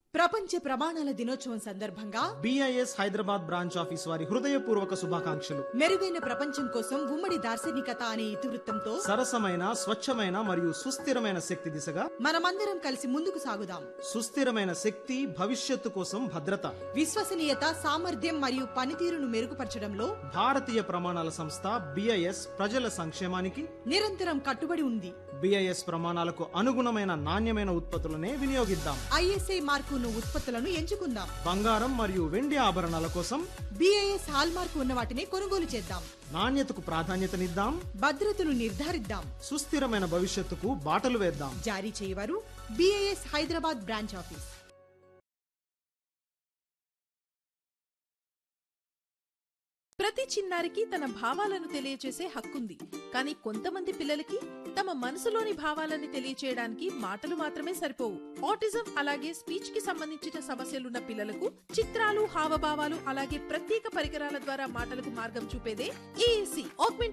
ప్రపంచ ప్రమాణాల దినోత్సవం సందర్భంగా బిఐఎస్ హైదరాబాద్ బ్రాంచ్ ఆఫీస్ వారి హృదయపూర్వక శుభాకాంక్షలు మెరుగైన ప్రపంచం కోసం ఉమ్మడి దార్శనికత అనే ఇతివృత్తంతో సరసమైన స్వచ్ఛమైన మరియు సుస్థిరమైన శక్తి దిశగా మనమందరం కలిసి ముందుకు సాగుదాం సుస్థిరమైన శక్తి భవిష్యత్తు కోసం భద్రత విశ్వసనీయత సామర్థ్యం మరియు పనితీరును మెరుగుపరచడంలో భారతీయ ప్రమాణాల సంస్థ బిఐఎస్ ప్రజల సంక్షేమానికి నిరంతరం కట్టుబడి ఉంది బిఐఎస్ ప్రమాణాలకు అనుగుణమైన నాణ్యమైన ఉత్పత్తులనే వినియోగిద్దాం ఐఎస్ఐ మార్కును ఉత్పత్తులను ఎంచుకుందాం బంగారం మరియు వెండి ఆభరణాల కోసం బిఐఎస్ హాల్ మార్కు ఉన్న వాటిని కొనుగోలు చేద్దాం నాణ్యతకు ప్రాధాన్యతనిద్దాం భద్రతను నిర్ధారిద్దాం సుస్థిరమైన భవిష్యత్తుకు బాటలు వేద్దాం జారీ చేయవారు బిఐఎస్ హైదరాబాద్ బ్రాంచ్ ఆఫీస్ ప్రతి చిన్నారికి తన భావాలను తెలియచేసే హక్కుంది కానీ కొంతమంది పిల్లలకి తమ మనసులోని భావాలని తెలియచేయడానికి మాటలు మాత్రమే సరిపోవు ఆటిజం అలాగే స్పీచ్ కి సంబంధించిన సమస్యలున్న పిల్లలకు చిత్రాలు హావభావాలు అలాగే ప్రత్యేక పరికరాల ద్వారా మాటలకు మార్గం చూపేదే ఏఏసి